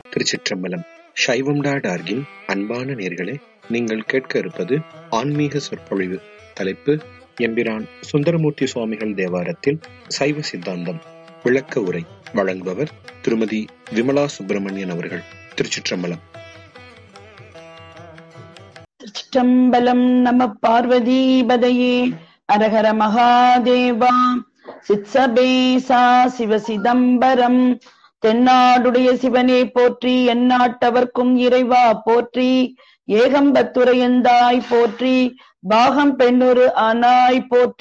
திருச்சிற்றம்பலம் சைவம் டாட் ஆர்கின் அன்பான நேர்களே நீங்கள் கேட்க இருப்பது ஆன்மீக சொற்பொழிவு தலைப்பு எம்பிரான் சுந்தரமூர்த்தி சுவாமிகள் தேவாரத்தில் சைவ சித்தாந்தம் விளக்க உரை வழங்குபவர் திருமதி விமலா சுப்பிரமணியன் அவர்கள் திருச்சிற்றம்பலம் திருச்சிற்றம்பலம் நம பார்வதீபதையே அரஹர மகாதேவா சித்சபேசா சிவ சிதம்பரம் தென்னாடுடைய சிவனே போற்றி எந்நாட்டவர்க்கும் இறைவா போற்றி ஏகம்பத்துரையந்தாய் போற்றி பாகம் பெண்ணொரு ஆனாய் போற்றி